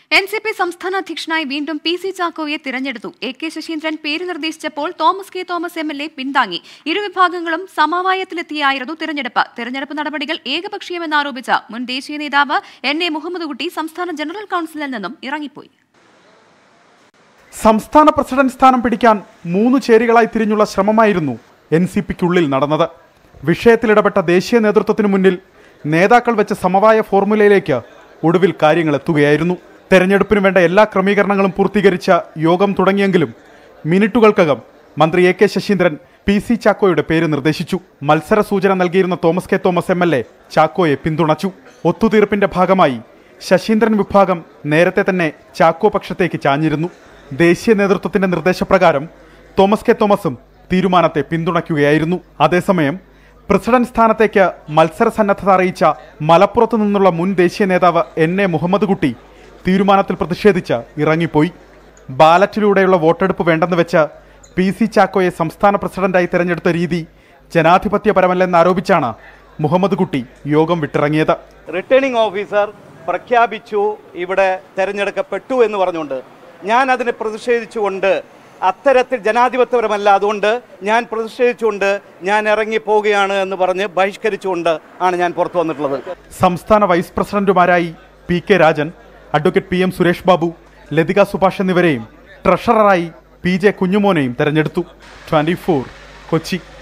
N C P സംസ്ഥാന അധ്യക്ഷനായി വീണ്ടും പി സി ചാക്കോയെ തിരഞ്ഞെടുത്തു എ കെ ശശീന്ദ്രൻ പേര് നിർദ്ദേശിച്ചപ്പോൾ Thomas K Thomas M L A പിന്താങ്ങി ഇരുവിഭാഗങ്ങളും സമവായത്തിലെത്തിയായിരുന്നു തിരഞ്ഞെടുപ്പ് തിരഞ്ഞെടുപ്പ് നടപടികൾ ഏകപക്ഷീയമെന്നാരോപിച്ച മുൻ ദേശീയ നേതാവ് എൻ എ മുഹമ്മദ് കുട്ടി സംസ്ഥാന ജനറൽ കൌൺസിലിൽ നിന്നും ഇറങ്ങിപ്പോയി സംസ്ഥാന പ്രസിഡന്റ് സ്ഥാനം പിടിക്കാൻ മൂന്ന് ചേരികളായി തിരിഞ്ഞുള്ള ശ്രമമായിരുന്നു എൻ സി പിക്കുള്ളിൽ നടന്നത് വിഷയത്തിലിടപെട്ട ദേശീയ നേതൃത്വത്തിനു മുന്നിൽ നേതാക്കൾ വെച്ച സമവായ ഫോർമുലയിലേക്ക് ഒടുവിൽ കാര്യങ്ങൾ എത്തുകയായിരുന്നു തെരഞ്ഞെടുപ്പിന് വേണ്ട എല്ലാ ക്രമീകരണങ്ങളും പൂർത്തീകരിച്ച യോഗം തുടങ്ങിയെങ്കിലും മിനിറ്റുകൾക്കകം മന്ത്രി A K Saseendran P C ചാക്കോയുടെ പേര് നിർദ്ദേശിച്ചു മത്സര സൂചന നൽകിയിരുന്ന Thomas K Thomas M L A ചാക്കോയെ പിന്തുണച്ചു ഒത്തുതീർപ്പിന്റെ ഭാഗമായി ശശീന്ദ്രൻ വിഭാഗം നേരത്തെ തന്നെ ചാക്കോ പക്ഷത്തേക്ക് ചാഞ്ഞിരുന്നു ദേശീയ നേതൃത്വത്തിന്റെ നിർദ്ദേശപ്രകാരം തോമസ് കെ തോമസും തീരുമാനത്തെ പിന്തുണയ്ക്കുകയായിരുന്നു അതേസമയം പ്രസിഡന്റ് സ്ഥാനത്തേക്ക് മത്സര സന്നദ്ധത അറിയിച്ച മലപ്പുറത്തു നിന്നുള്ള മുൻ ദേശീയ നേതാവ് എൻ എ മുഹമ്മദ് കുട്ടി തീരുമാനത്തിൽ പ്രതിഷേധിച്ച് ഇറങ്ങിപ്പോയി ബാലറ്റിലൂടെയുള്ള വോട്ടെടുപ്പ് വേണ്ടെന്ന് വെച്ച് പി സി ചാക്കോയെ സംസ്ഥാന പ്രസിഡന്റായി തെരഞ്ഞെടുത്ത രീതി ജനാധിപത്യപരമല്ലെന്നാരോപിച്ചാണ് മുഹമ്മദ് കുട്ടി യോഗം വിട്ടിറങ്ങിയത് റിട്ടേണിംഗ് ഓഫീസർ പ്രഖ്യാപിച്ചു ഇവിടെ തെരഞ്ഞെടുക്കപ്പെട്ടു എന്ന് പറഞ്ഞുകൊണ്ട് ഞാൻ അതിനെ പ്രതിഷേധിച്ചുകൊണ്ട് അത്തരത്തിൽ ജനാധിപത്യപരമല്ല അതുകൊണ്ട് ഞാൻ പ്രതിഷേധിച്ചുകൊണ്ട് ഞാൻ ഇറങ്ങി പോവുകയാണ് എന്ന് പറഞ്ഞ് ബഹിഷ്കരിച്ചുകൊണ്ട് ആണ് ഞാൻ പുറത്തു വന്നിട്ടുള്ളത് സംസ്ഥാന വൈസ് പ്രസിഡന്റുമാരായി P K Rajan advocate P M Suresh Babu Lathika Subhash എന്നിവരെയും ട്രഷററായി പി ജെ കുഞ്ഞുമോനെയും തെരഞ്ഞെടുത്തു ട്വന്റി കൊച്ചി